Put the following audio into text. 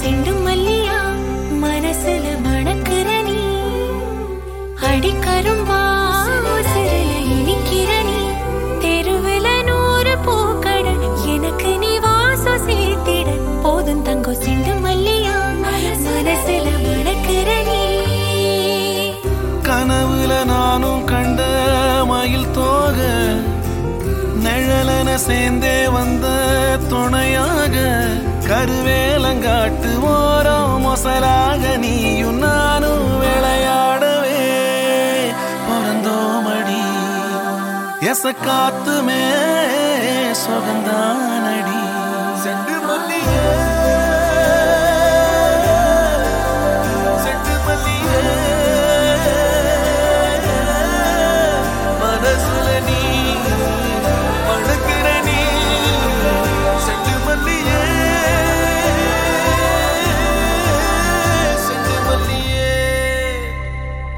cent மல்லியா மனசுல மணக்குற நீ அடிக்கரும்பா உசுருல இனிக்கிற நீ தெருவுல நூறு பூக்கட எனக்கு நீ வாசம் சேர்த்திட போதும் தங்கோ செண்டு மல்லியா மனசுல மணக்குற நீ கனவுல நானும் கண்ட மயில் தோக நிழலன சேர்ந்தே வந்த துணையாக கருவேலங்காட்டு ஓரம் மொசலாக நீயும் நானும் விளையாடவே பிறந்தோமடி எச காத்துமே சுகந்தானடி